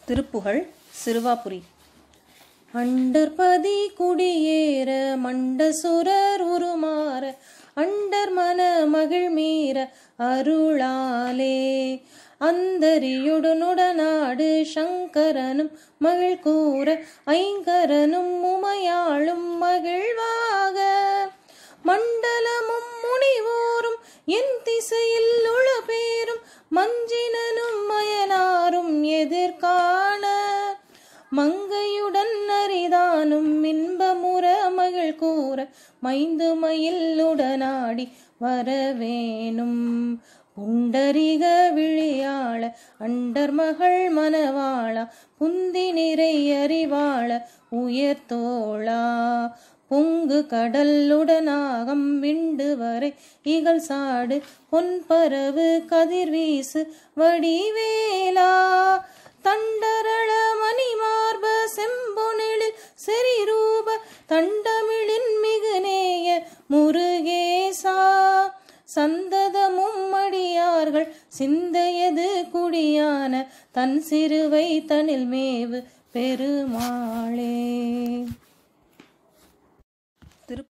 திருப்புகழ் சிறுவாபுரி அண்டர்பதி குடியேற மண்டசுரர் உருமாற அண்டர் மன மகிழ் மீற அருளாலே அந்தரியுடனுடனாடு சங்கரனும் மகிழ் கூற ஐங்கரனும் உமையாளும் மகிழ்வாக மண்டலமும் முனிவோரும் என் திசையில் உளபேரும் மஞ்சினனும் மயனாரும் எதிர்காண மங்கையுடன் அரிதானும் இன்பமுற மகிழ் கூற மைந்து மயிலுடனாடி வரவேணும் புண்டரிக விழியாள அண்டர் மகள் மனவாளா புந்தி நிறை அறிவாள உயர்த்தோளா பொங்கு கடலுடனாகம் விண்டு வரை இகழ் சாடு பொன்பரவு கதிர்வீசு வடிவேலா தண்டரள மணிமார்ப செம்பொனிலில் செறிரூப தண்டமிழின் மிகுநேய முருகேசா சந்ததமும் அடியார்கள் சிந்தையது குடியான தன் சிறுவை தனில் மேவு பெருமாளே